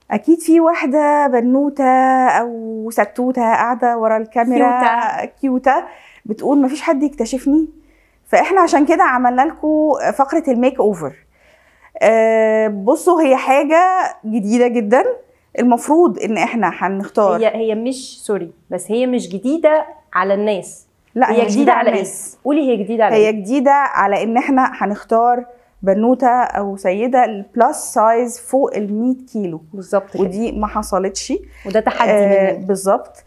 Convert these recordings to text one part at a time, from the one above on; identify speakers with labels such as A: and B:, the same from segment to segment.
A: اكيد في واحده بنوته او ستوته قاعده ورا الكاميرا
B: كيوتة.
A: كيوته بتقول مفيش حد يكتشفني فاحنا عشان كده عملنا لكم فقره الميك اوفر آه، بصوا هي حاجه جديده جدا المفروض ان احنا هنختار
B: هي هي مش سوري بس هي مش جديده على الناس
A: لا
B: هي جديده على ايه
A: الناس.
B: قولي هي جديده على
A: هي
B: ايه
A: جديده على ان احنا هنختار بنوته او سيده البلس سايز فوق ال 100 كيلو
B: بالظبط كده
A: ودي ما حصلتش
B: وده تحدي
A: آه
B: مني
A: بالظبط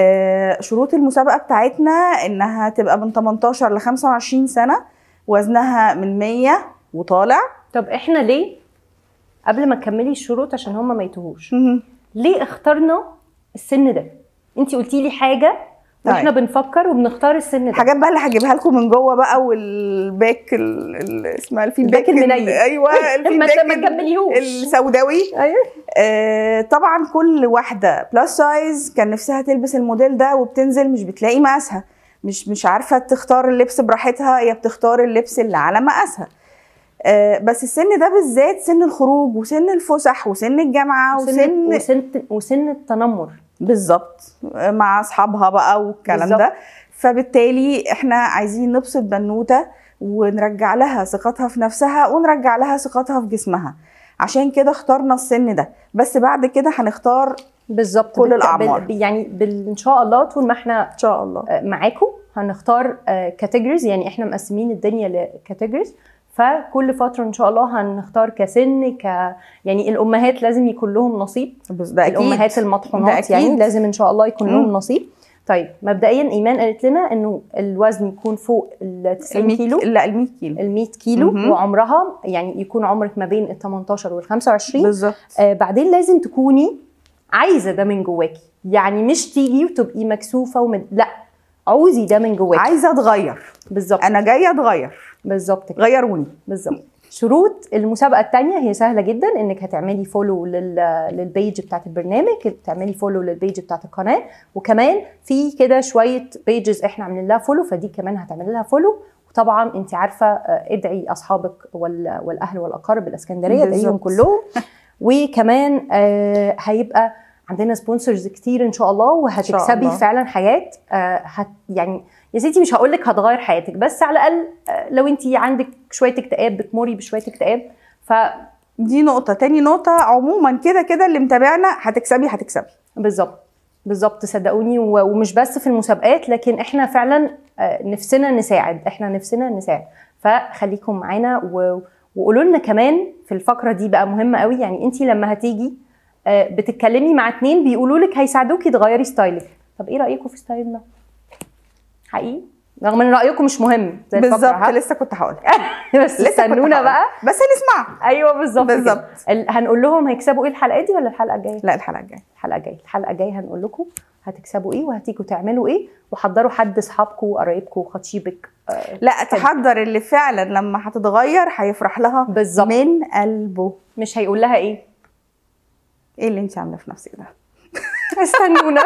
A: آه شروط المسابقه بتاعتنا انها تبقى من 18 ل 25 سنه وزنها من 100 وطالع
B: طب احنا ليه قبل ما تكملي الشروط عشان هم ما يتوهوش
A: مهم.
B: ليه اخترنا السن ده انت قلتي لي حاجه واحنا
A: طيب.
B: بنفكر وبنختار السن ده
A: الحاجات بقى اللي هجيبها لكم من جوه بقى والباك ال- ال- اسمها الفيدباك
B: الباك المنيل.
A: ايوه
B: ما
A: الفيدباك
B: ما تكمليهوش
A: السوداوي
B: ايوه
A: آه، طبعا كل واحده بلس سايز كان نفسها تلبس الموديل ده وبتنزل مش بتلاقي مقاسها مش مش عارفه تختار اللبس براحتها هي بتختار اللبس اللي على مقاسها آه، بس السن ده بالذات سن الخروج وسن الفسح وسن الجامعه
B: وسن
A: وسن
B: وسن وسن التنمر
A: بالظبط آه، مع اصحابها بقى والكلام
B: بالظبط.
A: ده فبالتالي احنا عايزين نبسط بنوته ونرجع لها ثقتها في نفسها ونرجع لها ثقتها في جسمها عشان كده اخترنا السن ده بس بعد كده هنختار
B: بالظبط
A: كل
B: بالت-
A: الأعمار.
B: بال- يعني بال- ان شاء الله طول ما احنا
A: ان شاء الله
B: آه، معاكم هنختار كاتيجوريز يعني احنا مقسمين الدنيا لكاتيجوريز فكل فتره ان شاء الله هنختار كسن ك يعني الامهات لازم يكون لهم نصيب
A: بس ده اكيد
B: الامهات
A: ده
B: المطحونات
A: أكيد.
B: يعني لازم ان شاء الله يكون لهم
A: مم.
B: نصيب طيب مبدئيا ايمان قالت لنا انه الوزن يكون فوق ال 90
A: المية
B: كيلو
A: لا ال 100 كيلو
B: ال 100 كيلو
A: مهم.
B: وعمرها يعني يكون عمرك ما بين ال 18 وال 25
A: بالظبط
B: آه بعدين لازم تكوني عايزه ده من جواكي يعني مش تيجي وتبقي مكسوفه ومن لا عوزي ده من جواكي
A: عايزه اتغير
B: بالظبط
A: انا جايه اتغير
B: بالظبط كده
A: غيروني
B: بالظبط شروط المسابقه الثانيه هي سهله جدا انك هتعملي فولو لل... للبيج بتاعت البرنامج تعملي فولو للبيج بتاعت القناه وكمان في كده شويه بيجز احنا عاملين لها فولو فدي كمان هتعملي لها فولو وطبعا انت عارفه آه، ادعي اصحابك وال... والاهل والاقارب الاسكندريه ادعيهم
A: بالظبط.
B: كلهم وكمان آه، هيبقى عندنا سبونسرز كتير ان شاء الله وهتكسبي
A: الله.
B: فعلا حاجات آه، هت يعني يا ستي مش هقول لك هتغير حياتك بس على الاقل آه، لو انت عندك شويه اكتئاب بتمري بشويه اكتئاب
A: دي نقطه تاني نقطه عموما كده كده اللي متابعنا هتكسبي هتكسبي
B: فبالظبب بالظبط صدقوني و- ومش بس في المسابقات لكن احنا فعلا آه، نفسنا نساعد احنا نفسنا نساعد فخليكم معانا و- وقولوا لنا كمان في الفقره دي بقى مهمه قوي يعني انت لما هتيجي آه، بتتكلمي مع اتنين بيقولوا لك هيساعدوكي تغيري ستايلك طب ايه رايكم في ستايلنا حقيقي رغم ان رايكم مش مهم زي الفقرة،
A: بالظبط
B: ها؟
A: لسه كنت هقول
B: بس
A: لسه كنت
B: استنونا
A: هقول.
B: بقى
A: بس هنسمع
B: ايوه بالظبط كده.
A: بالظبط.
B: ال- هنقول لهم هيكسبوا ايه الحلقه دي ولا الحلقه الجايه
A: لا الحلقه الجايه
B: الحلقه الجايه الحلقه الجايه هنقول لكم هتكسبوا ايه وهتيجوا تعملوا ايه وحضروا حد اصحابكم وقرايبكم وخطيبك آه،
A: لا تحضر اللي فعلا لما هتتغير هيفرح لها
B: بالظبط.
A: من قلبه
B: مش هيقول لها ايه
A: ايه اللي انت عامله في نفسك ده
B: استنونا